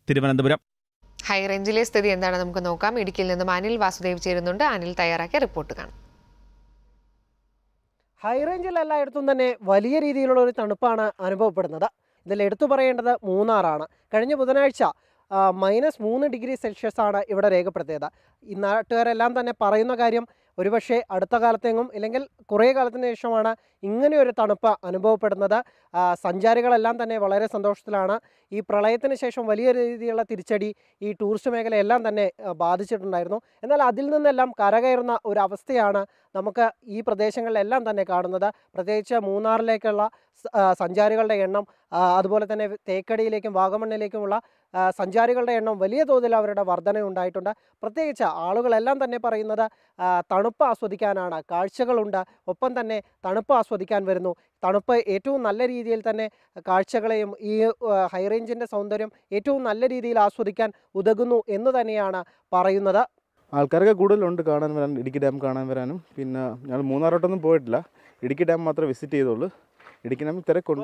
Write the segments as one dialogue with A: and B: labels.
A: Thiruvananthapuram
B: high റേഞ്ചിലെ സ്ഥിതി എന്താണ് നമുക്ക് നോക്കാം ഇടുക്കിയിൽ നിന്നും അനിൽ വാസുദേവ് ചേരുന്നുണ്ട് അനിൽ തയ്യാറാക്കിയ റിപ്പോർട്ട് കാണാം
C: ഹൈറേഞ്ചിൽ എല്ലായിടത്തും തന്നെ വലിയ രീതിയിലുള്ള ഒരു തണുപ്പാണ് അനുഭവപ്പെടുന്നത് ഇതിൽ എടുത്തു പറയേണ്ടത് മൂന്നാറാണ് കഴിഞ്ഞ ബുധനാഴ്ച മൈനസ് മൂന്ന് ഡിഗ്രി സെൽഷ്യസ് ആണ് ഇവിടെ രേഖപ്പെടുത്തിയത് ഈ നാട്ടുകാരെല്ലാം തന്നെ പറയുന്ന കാര്യം ഒരുപക്ഷെ അടുത്ത കാലത്തെങ്ങും ഇല്ലെങ്കിൽ കുറേ കാലത്തിന് ശേഷമാണ് ഇങ്ങനെയൊരു തണുപ്പ് അനുഭവപ്പെടുന്നത് ആ, സഞ്ചാരികളെല്ലാം തന്നെ വളരെ സന്തോഷത്തിലാണ് ഈ പ്രളയത്തിന് ശേഷം വലിയ രീതിയിലുള്ള തിരിച്ചടി ഈ ടൂറിസ്റ്റ് മേഖലയെല്ലാം തന്നെ ആ, ബാധിച്ചിട്ടുണ്ടായിരുന്നു എന്നാൽ അതിൽ നിന്നെല്ലാം കരകയറുന്ന ഒരു അവസ്ഥയാണ് നമുക്ക് ഈ പ്രദേശങ്ങളിലെല്ലാം തന്നെ കാണുന്നത് പ്രത്യേകിച്ച് മൂന്നാറിലേക്കുള്ള സ- ആ, സഞ്ചാരികളുടെ എണ്ണം ആ, അതുപോലെ തന്നെ തേക്കടിയിലേക്കും വാഗമണ്ണിലേക്കുമുള്ള ആ, സഞ്ചാരികളുടെ എണ്ണം വലിയ തോതിൽ അവരുടെ വർധന ഉണ്ടായിട്ടുണ്ട് പ്രത്യേകിച്ച് ആളുകളെല്ലാം തന്നെ പറയുന്നത് ആ, തണുപ്പ് ആസ്വദിക്കാനാണ് കാഴ്ചകളുണ്ട് ഒപ്പം തന്നെ തണുപ്പ് ആസ്വദിക്കാൻ വരുന്നു തണുപ്പ് ഏറ്റവും നല്ല രീതിയിൽ തന്നെ കാഴ്ചകളെയും ഈ ആ, ഹൈറേഞ്ചിൻ്റെ സൗന്ദര്യം ഏറ്റവും നല്ല രീതിയിൽ ആസ്വദിക്കാൻ ഉതകുന്നു എന്ന് തന്നെയാണ് പറയുന്നത്
D: ആൾക്കാരൊക്കെ കൂടുതലുണ്ട് കാണാൻ വരാൻ ഇടുക്കി ഡാം കാണാൻ വരാനും പിന്നെ ഞങ്ങൾ മൂന്നാറോട്ടൊന്നും പോയിട്ടില്ല ഇടുക്കി ഡാം മാത്രമേ വിസിറ്റ് ചെയ്തുള്ളൂ ഇടുക്കി ഡാമിൽ തിരക്കുണ്ട്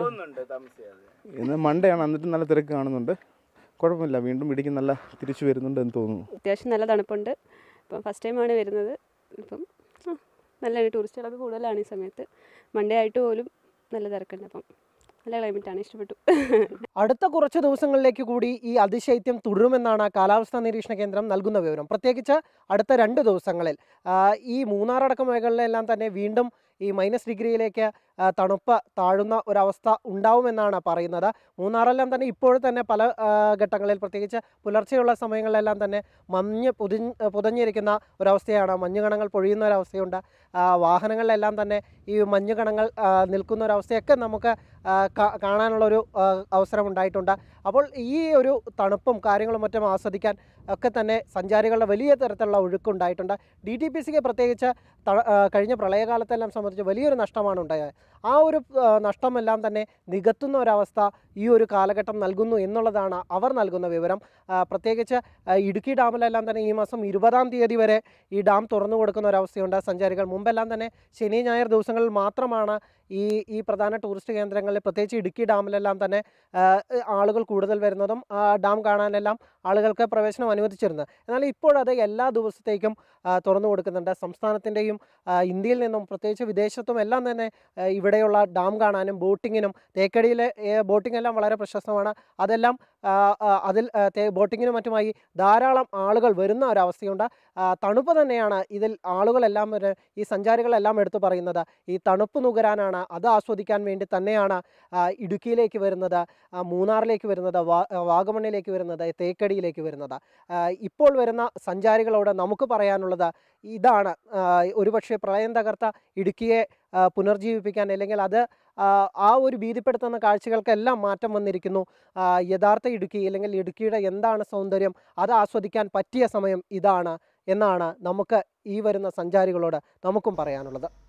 D: ഇന്ന് മൺഡേ ആണ് എന്നിട്ട് നല്ല തിരക്ക് കാണുന്നുണ്ട് കുഴപ്പമില്ല വീണ്ടും ഇടുക്കി നല്ല തിരിച്ചു വരുന്നുണ്ട് എന്ന് തോന്നുന്നു
E: അത്യാവശ്യം നല്ല തണുപ്പുണ്ട് ഇപ്പം ഫസ്റ്റ് ടൈമാണ് വരുന്നത് ഇപ്പം ആ, നല്ലതാണ് ടൂറിസ്റ്റുകളൊക്കെ കൂടുതലാണ് ഈ സമയത്ത് മൺഡേ ആയിട്ട് പോലും നല്ല തിരക്കുണ്ട് അപ്പം നല്ല ക്ലൈമറ്റാണ് ഇഷ്ടപ്പെട്ടു
C: അടുത്ത കുറച്ച് ദിവസങ്ങളിലേക്ക് കൂടി ഈ അതിശൈത്യം തുടരുമെന്നാണ് കാലാവസ്ഥാ നിരീക്ഷണ കേന്ദ്രം നൽകുന്ന വിവരം പ്രത്യേകിച്ച് അടുത്ത രണ്ട് ദിവസങ്ങളിൽ ആ, ഈ മൂന്നാറടക്കം മേഖലയിലെല്ലാം തന്നെ വീണ്ടും ഈ മൈനസ് ഡിഗ്രിയിലേക്ക് ആ, തണുപ്പ് താഴുന്ന ഒരവസ്ഥ ഉണ്ടാവുമെന്നാണ് പറയുന്നത് മൂന്നാറെല്ലാം തന്നെ ഇപ്പോൾ തന്നെ പല ആ, ഘട്ടങ്ങളിൽ പ്രത്യേകിച്ച് പുലർച്ചെയുള്ള സമയങ്ങളിലെല്ലാം തന്നെ മഞ്ഞ് പുതി പുതഞ്ഞിരിക്കുന്ന ഒരവസ്ഥയാണ് മഞ്ഞുകണങ്ങൾ പൊഴിയുന്ന ഒരവസ്ഥയുണ്ട് ആ, വാഹനങ്ങളിലെല്ലാം തന്നെ ഈ മഞ്ഞുകണങ്ങൾ ആ, നിൽക്കുന്ന ഒരവസ്ഥയൊക്കെ നമുക്ക് ആ, കാ- കാണാനുള്ളൊരു ആ, അവസരം ഉണ്ടായിട്ടുണ്ട് അപ്പോൾ ഈ ഒരു തണുപ്പും കാര്യങ്ങളും മറ്റും ആസ്വദിക്കാൻ ഒക്കെ തന്നെ സഞ്ചാരികളുടെ വലിയ തരത്തിലുള്ള ഒഴുക്കുണ്ടായിട്ടുണ്ട് ഡി ടി പി സിക്ക് പ്രത്യേകിച്ച് ത- ആ, കഴിഞ്ഞ പ്രളയകാലത്തെല്ലാം സംബന്ധിച്ച് വലിയൊരു നഷ്ടമാണ് ഉണ്ടായത് ആ ഒരു ആ, നഷ്ടമെല്ലാം തന്നെ നികത്തുന്ന ഒരവസ്ഥ ഈ ഒരു കാലഘട്ടം നൽകുന്നു എന്നുള്ളതാണ് അവർ നൽകുന്ന വിവരം ആ, പ്രത്യേകിച്ച് ആ, ഇടുക്കി ഡാമിലെല്ലാം തന്നെ ഈ മാസം ഇരുപതാം തീയതി വരെ ഈ ഡാം തുറന്നു കൊടുക്കുന്ന ഒരവസ്ഥയുണ്ട് സഞ്ചാരികൾ മുമ്പെല്ലാം തന്നെ ശനി ഞായർ ദിവസങ്ങളിൽ മാത്രമാണ് ഈ ഈ പ്രധാന ടൂറിസ്റ്റ് കേന്ദ്രങ്ങളിൽ പ്രത്യേകിച്ച് ഇടുക്കി ഡാമിലെല്ലാം തന്നെ ആ, ആളുകൾ കൂടുതൽ വരുന്നതും ആ, ഡാം കാണാനെല്ലാം ആളുകൾക്ക് പ്രവേശനം അനുവദിച്ചിരുന്നത് എന്നാൽ ഇപ്പോഴത് എല്ലാ ദിവസത്തേക്കും ആ, തുറന്നു കൊടുക്കുന്നുണ്ട് സംസ്ഥാനത്തിൻ്റെയും ഇന്ത്യയിൽ നിന്നും പ്രത്യേകിച്ച് വിദേശത്തും എല്ലാം തന്നെ ആ, ഇവിടെയുള്ള ഡാം കാണാനും ബോട്ടിങ്ങിനും തേക്കടിയിലെ ബോട്ടിംഗ് എല്ലാം വളരെ പ്രശസ്തമാണ് അതെല്ലാം ആ, ആ, അതിൽ ആ, തേ- ബോട്ടിങ്ങിനും മറ്റുമായി ധാരാളം ആളുകൾ വരുന്ന ഒരവസ്ഥയുണ്ട് ആ, തണുപ്പ് തന്നെയാണ് ഇതിൽ ആളുകളെല്ലാം വരെ ഈ സഞ്ചാരികളെല്ലാം എടുത്തു പറയുന്നത് ഈ തണുപ്പ് നുകരാനാണ് അത് ആസ്വദിക്കാൻ വേണ്ടി തന്നെയാണ് ആ, ഇടുക്കിയിലേക്ക് വരുന്നത് ആ, മൂന്നാറിലേക്ക് വരുന്നത് വാ- ആ, വാഗമണ്ണിലേക്ക് വരുന്നത് തേക്കടിയിലേക്ക് വരുന്നത് ആ, ഇപ്പോൾ വരുന്ന സഞ്ചാരികളോട് നമുക്ക് പറയാനുള്ളത് ഇതാണ് ആ, ഒരുപക്ഷെ പ്രളയം തകർത്ത ഇടുക്കിയെ ആ, പുനർജീവിപ്പിക്കാൻ അല്ലെങ്കിൽ അത് ആ, ആ ഒരു ഭീതിപ്പെടുത്തുന്ന കാഴ്ചകൾക്കെല്ലാം മാറ്റം വന്നിരിക്കുന്നു ആ, യഥാർത്ഥ ഇടുക്കി അല്ലെങ്കിൽ ഇടുക്കിയുടെ എന്താണ് സൗന്ദര്യം അത് ആസ്വദിക്കാൻ പറ്റിയ സമയം ഇതാണ് എന്നാണ് നമുക്ക് ഈ വരുന്ന സഞ്ചാരികളോട് നമുക്കും പറയാനുള്ളത്